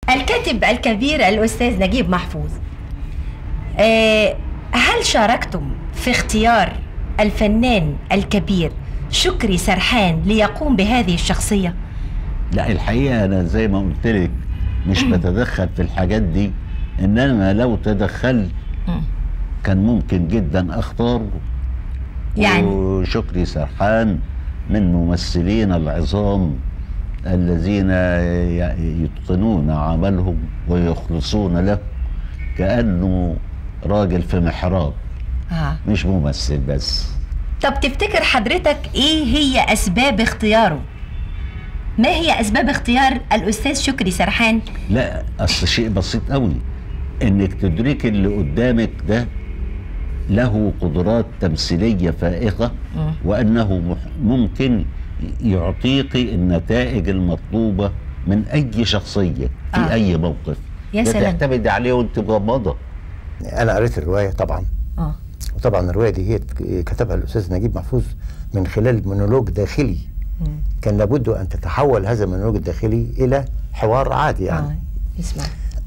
الكاتب الكبير الأستاذ نجيب محفوظ آه، هل شاركتم في اختيار الفنان الكبير شكري سرحان ليقوم بهذه الشخصية؟ لا الحقيقه انا زي ما قلت لك مش بتدخل في الحاجات دي انما لو تدخلت كان ممكن جدا اختاره يعني؟ وشكري سرحان من ممثلين العظام الذين ي- يتقنون عملهم ويخلصون له كانه راجل في محراب آه. مش ممثل بس طب تفتكر حضرتك ايه هي اسباب اختياره؟ ما هي اسباب اختيار الاستاذ شكري سرحان؟ لا اصل شيء بسيط قوي انك تدرك اللي قدامك ده له قدرات تمثيليه فائقه وانه مح- ممكن يعطيك النتائج المطلوبه من اي شخصيه في آه. اي موقف يا لا سلام. تعتمد عليه وانت مغمضه انا قريت الروايه طبعا اه وطبعا الروايه دي هي كتبها الاستاذ نجيب محفوظ من خلال مونولوج داخلي كان لابد ان تتحول هذا المونولوج الداخلي الى حوار عادي يعني اه اسمع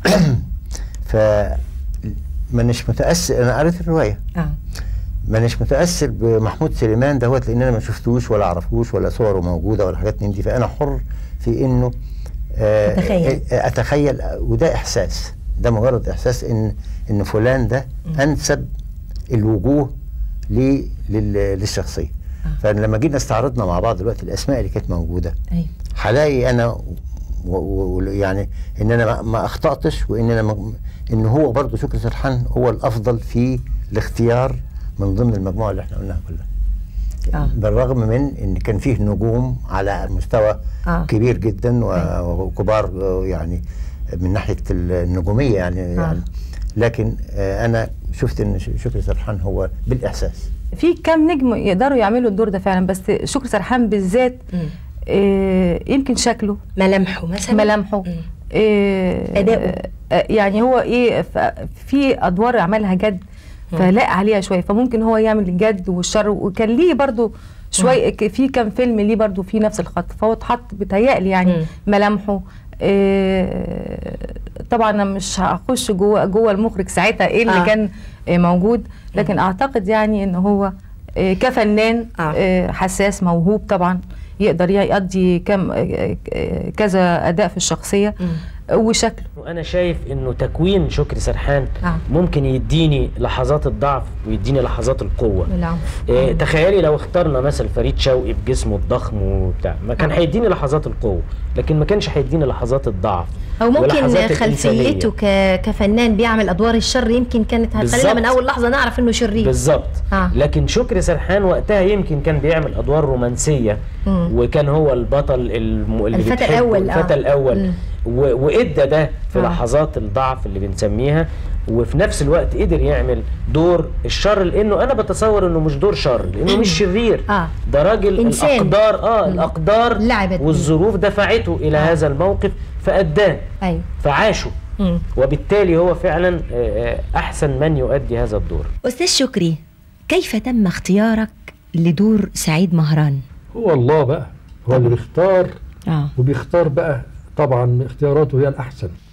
ف مانيش متاثر انا قريت الروايه اه مانيش متاثر بمحمود سليمان دوت لان انا ما شفتوش ولا اعرفوش ولا صوره موجوده ولا حاجات من دي فانا حر في انه آه، تتخيل. آه، اتخيل وده احساس ده مجرد احساس ان ان فلان ده انسب الوجوه لي- لل- للشخصيه فلما جينا استعرضنا مع بعض دلوقتي الاسماء اللي كانت موجوده ايوه هلاقي انا و- و- و- يعني ان انا ما- ما اخطاتش وان انا ما- ان هو برضه شكري سرحان هو الافضل في الاختيار من ضمن المجموعه اللي احنا قلناها كلها آه. بالرغم من ان كان فيه نجوم على مستوى آه. كبير جدا و- وكبار آه، يعني من ناحيه النجوميه يعني, آه. يعني لكن آه، انا شفت ان ش- شكري سرحان هو بالاحساس في كام نجم يقدروا يعملوا الدور ده فعلا بس شكري سرحان بالذات آه يمكن شكله ملامحه مثلا ملامحه مم. آه أداؤه. آه يعني هو ايه ف- في ادوار عملها جد فلاق عليها شويه فممكن هو يعمل الجد والشر وكان ليه برضو شويه ك- في كام فيلم ليه برضو في نفس الخط فهو اتحط بتهيألي يعني مم. ملامحه آه طبعا انا مش هخش جوه جوه المخرج ساعتها ايه اللي آه. آه. كان آه موجود لكن اعتقد يعني ان هو آه كفنان آه. آه حساس موهوب طبعا يقدر يقضي كم آه، آه، كذا اداء في الشخصيه وشكله وانا شايف انه تكوين شكري سرحان آه. ممكن يديني لحظات الضعف ويديني لحظات القوه بالعنف إيه تخيلي لو اخترنا مثلا فريد شوقي بجسمه الضخم وبتاع ما كان هيديني لحظات القوه لكن ما كانش هيديني لحظات الضعف او ممكن ولحظات خلفيته الإنسانية. ك... كفنان بيعمل ادوار الشر يمكن كانت هتخلينا بالظبط. من اول لحظه نعرف انه شرير بالظبط آه. لكن شكري سرحان وقتها يمكن كان بيعمل ادوار رومانسيه مم. وكان هو البطل الم... اللي الفتى بتحبه، الأول، آه. الفتى الاول مم. و... وادى ده في آه. لحظات الضعف اللي بنسميها وفي نفس الوقت قدر يعمل دور الشر لانه انا بتصور انه مش دور شر لانه مش شرير آه. ده راجل إنسان. الاقدار اه مم. الاقدار لعبت بيه. والظروف دفعته الى آه. هذا الموقف فاداه ايوه فعاشه مم. وبالتالي هو فعلا آه، آه، احسن من يؤدي هذا الدور استاذ شكري كيف تم اختيارك لدور سعيد مهران هو الله بقى هو اللي بيختار اه وبيختار بقى طبعا اختياراته هي الأحسن